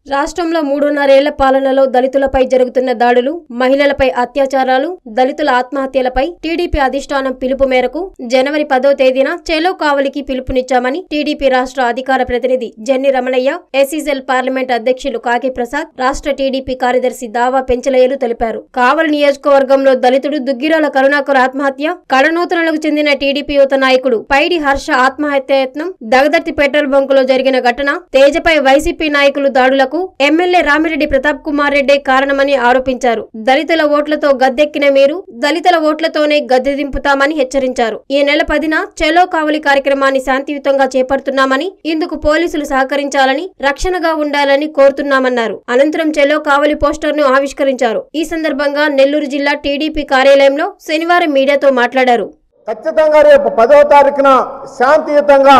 రాష్ట్రంలో మూడున్నరేళ్ల పాలనలో దళితులపై జరుగుతున్న దాడులు మహిళలపై అత్యాచారాలు దళితుల ఆత్మహత్యలపై టీడీపీ అధిష్టానం పిలుపు మేరకు జనవరి పదో తేదీన చెలో కావలికి పిలుపునిచ్చామని టీడీపీ రాష్ట్ర అధికార ప్రతినిధి జన్ని రమణయ్య ఎస్ఈసెల్ పార్లమెంట్ అధ్యక్షులు కాకి ప్రసాద్ రాష్ట్ర టీడీపీ కార్యదర్శి దావా పెంచలయ్యలు తెలిపారు కావలి నియోజకవర్గంలో దళితుడు దుగ్గిరాల కరుణాకర్ ఆత్మహత్య కడనూతనలకు చెందిన టీడీపీ యువత నాయకుడు పైడి హర్ష ఆత్మహత్యాయత్నం దగదర్తి పెట్రోల్ బంకులో జరిగిన ఘటన తేజపై వైసీపీ నాయకులు దాడులకు ఎమ్మెల్యే రామిరెడ్డి ప్రతాప్ కుమార్ రెడ్డి కారణమని ఆరోపించారు దళితుల ఓట్లతో గద్దెక్కిన మీరు దళితుల ఓట్లతోనే గద్దె దింపుతామని హెచ్చరించారు ఈ నెల పదిన చెలో కావలి కార్యక్రమాన్ని శాంతియుతంగా చేపడుతున్నామని ఇందుకు పోలీసులు సహకరించాలని రక్షణగా ఉండాలని కోరుతున్నామన్నారు అనంతరం చెలో కావలి పోస్టర్ ను ఆవిష్కరించారు ఈ సందర్భంగా నెల్లూరు జిల్లా టీడీపీ కార్యాలయంలో శనివారం మీడియాతో మాట్లాడారు ఖచ్చితంగా రేపు పదవ తారీఖున శాంతియుతంగా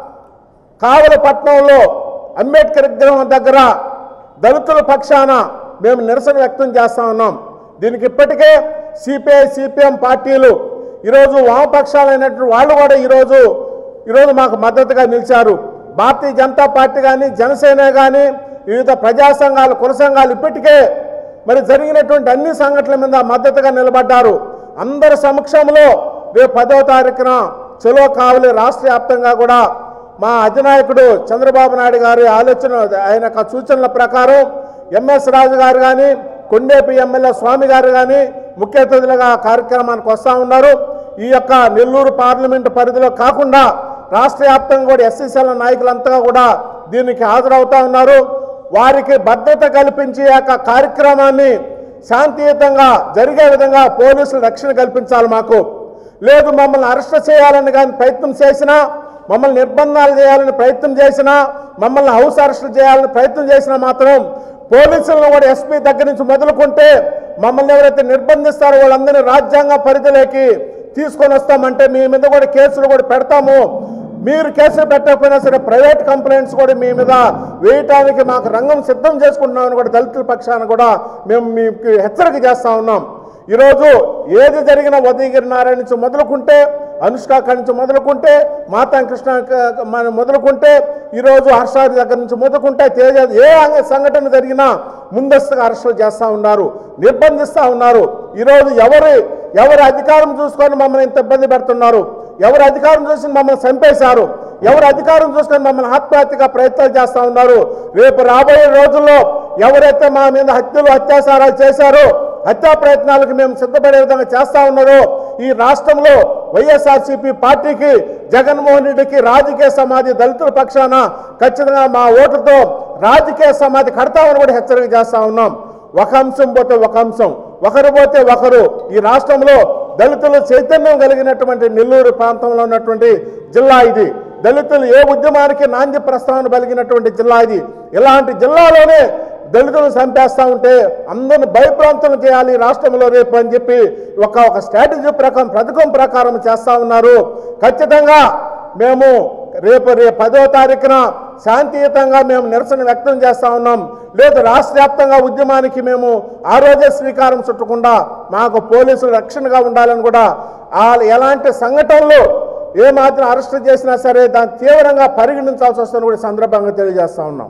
కావలి పట్టణంలో అంబేద్కర్ విగ్రహం దగ్గర దళితుల పక్షాన మేము నిరసన వ్యక్తం చేస్తా ఉన్నాం దీనికి ఇప్పటికే సిపిఐ సిపిఎం పార్టీలు ఈరోజు వామపక్షాలైనటువంటి వాళ్ళు కూడా ఈరోజు ఈరోజు మాకు మద్దతుగా నిలిచారు భారతీయ జనతా పార్టీ కానీ జనసేన కానీ వివిధ ప్రజా సంఘాలు కుల సంఘాలు ఇప్పటికే మరి జరిగినటువంటి అన్ని సంఘటనల మీద మద్దతుగా నిలబడ్డారు అందరి సమక్షంలో రేపు పదవ తారీఖున చెలో కావలి రాష్ట్ర వ్యాప్తంగా కూడా మా అధినాయకుడు చంద్రబాబు నాయుడు గారి ఆలోచన ఆయన యొక్క సూచనల ప్రకారం ఎంఎస్ రాజు గారు కానీ కొండేపి ఎమ్మెల్యే స్వామి గారు కానీ ముఖ్య అతిథులుగా కార్యక్రమానికి వస్తూ ఉన్నారు ఈ యొక్క నెల్లూరు పార్లమెంటు పరిధిలో కాకుండా రాష్ట్ర వ్యాప్తంగా కూడా ఎస్సీసీల నాయకులంతా కూడా దీనికి హాజరవుతా ఉన్నారు వారికి భద్రత కల్పించి ఈ యొక్క కార్యక్రమాన్ని శాంతియుతంగా జరిగే విధంగా పోలీసులు రక్షణ కల్పించాలి మాకు లేదు మమ్మల్ని అరెస్ట్ చేయాలని కానీ ప్రయత్నం చేసినా మమ్మల్ని నిర్బంధాలు చేయాలని ప్రయత్నం చేసినా మమ్మల్ని హౌస్ అరెస్టులు చేయాలని ప్రయత్నం చేసినా మాత్రం పోలీసులను కూడా ఎస్పీ దగ్గర నుంచి మొదలుకుంటే మమ్మల్ని ఎవరైతే నిర్బంధిస్తారో వాళ్ళందరినీ రాజ్యాంగ పరిధిలోకి తీసుకొని వస్తామంటే మీ మీద కూడా కేసులు కూడా పెడతాము మీరు కేసులు పెట్టకపోయినా సరే ప్రైవేట్ కంప్లైంట్స్ కూడా మీ మీద వేయటానికి మాకు రంగం సిద్ధం చేసుకుంటున్నామని కూడా దళితుల పక్షాన కూడా మేము మీకు హెచ్చరిక చేస్తా ఉన్నాం ఈరోజు ఏది జరిగినా ఉదయగిరి నారాయణ నుంచి మొదలుకుంటే అనుష్క కాడి నుంచి మొదలుకుంటే మాతా కృష్ణ క- మన మొదలుకుంటే ఈరోజు హర్షాది దగ్గర నుంచి మొదలుకుంటే తేజ ఏ అంగ- సంఘటన జరిగినా ముందస్తుగా అరెస్టులు చేస్తూ ఉన్నారు నిర్బంధిస్తూ ఉన్నారు ఈరోజు ఎవరు ఎవరు అధికారం చూసుకొని మమ్మల్ని ఇంత ఇబ్బంది పెడుతున్నారు ఎవరు అధికారం చూసి మమ్మల్ని చంపేశారు ఎవరు అధికారం చూసుకొని మమ్మల్ని ఆత్మహత్యగా ప్రయత్నాలు చేస్తూ ఉన్నారు రేపు రాబోయే రోజుల్లో ఎవరైతే మా మీద హత్యలు అత్యాచారాలు చేశారో హత్యా ప్రయత్నాలకు మేము సిద్ధపడే విధంగా చేస్తా ఉన్నారో ఈ రాష్ట్రంలో వైఎస్ఆర్సీపీ పార్టీకి జగన్మోహన్ రెడ్డికి రాజకీయ సమాధి దళితుల పక్షాన ఖచ్చితంగా మా ఓటుతో రాజకీయ సమాధి కడతామని కూడా హెచ్చరిక చేస్తా ఉన్నాం ఒక అంశం పోతే ఒక అంశం ఒకరు పోతే ఒకరు ఈ రాష్ట్రంలో దళితులు చైతన్యం కలిగినటువంటి నెల్లూరు ప్రాంతంలో ఉన్నటువంటి జిల్లా ఇది దళితులు ఏ ఉద్యమానికి నాంది ప్రస్తావన కలిగినటువంటి జిల్లా ఇది ఇలాంటి జిల్లాలోనే దళితులు చంపేస్తా ఉంటే అందరిని భయప్రాంతం చేయాలి ఈ రాష్ట్రంలో రేపు అని చెప్పి ఒక ఒక స్ట్రాటజీ ప్రకారం పథకం ప్రకారం చేస్తా ఉన్నారు ఖచ్చితంగా మేము రేపు రేపు పదో తారీఖున శాంతియుతంగా మేము నిరసన వ్యక్తం చేస్తా ఉన్నాం లేదు రాష్ట్ర వ్యాప్తంగా ఉద్యమానికి మేము ఆ రోజే శ్రీకారం చుట్టకుండా మాకు పోలీసులు రక్షణగా ఉండాలని కూడా ఆ ఎలాంటి సంఘటనలు ఏ మాత్రం అరెస్ట్ చేసినా సరే దాన్ని తీవ్రంగా పరిగణించాల్సి వస్తుందని కూడా ఈ సందర్భంగా తెలియజేస్తా ఉన్నాం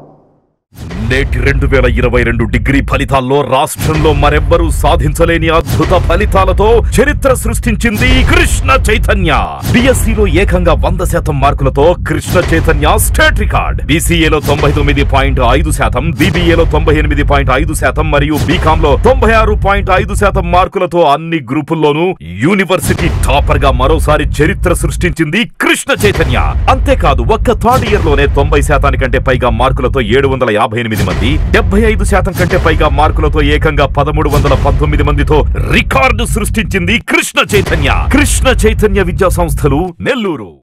నేటి రెండు వేల ఇరవై రెండు డిగ్రీ ఫలితాల్లో రాష్ట్రంలో మరెవ్వరూ సాధించలేని అద్భుత ఫలితాలతో చరిత్ర సృష్టించింది కృష్ణ చైతన్య బిఎస్సిలో ఏకంగా వంద శాతం మార్కులతో కృష్ణ చైతన్య స్టేట్ రికార్డ్ బీసీఏలో తొంభై తొమ్మిది పాయింట్ ఐదు శాతం బీబీఏలో తొంభై ఎనిమిది పాయింట్ ఐదు శాతం మరియు బీకామ్ లో తొంభై ఆరు పాయింట్ ఐదు శాతం మార్కులతో అన్ని గ్రూపుల్లోనూ యూనివర్సిటీ టాపర్ గా మరోసారి చరిత్ర సృష్టించింది కృష్ణ చైతన్య అంతేకాదు ఒక్క థర్డ్ ఇయర్ లోనే తొంభై శాతానికంటే పైగా మార్కులతో ఏడు వందల యాభై ఎనిమిది మంది డెబ్బై ఐదు శాతం కంటే పైగా మార్కులతో ఏకంగా పదమూడు వందల పంతొమ్మిది మందితో రికార్డు సృష్టించింది కృష్ణ చైతన్య కృష్ణ చైతన్య విద్యా సంస్థలు నెల్లూరు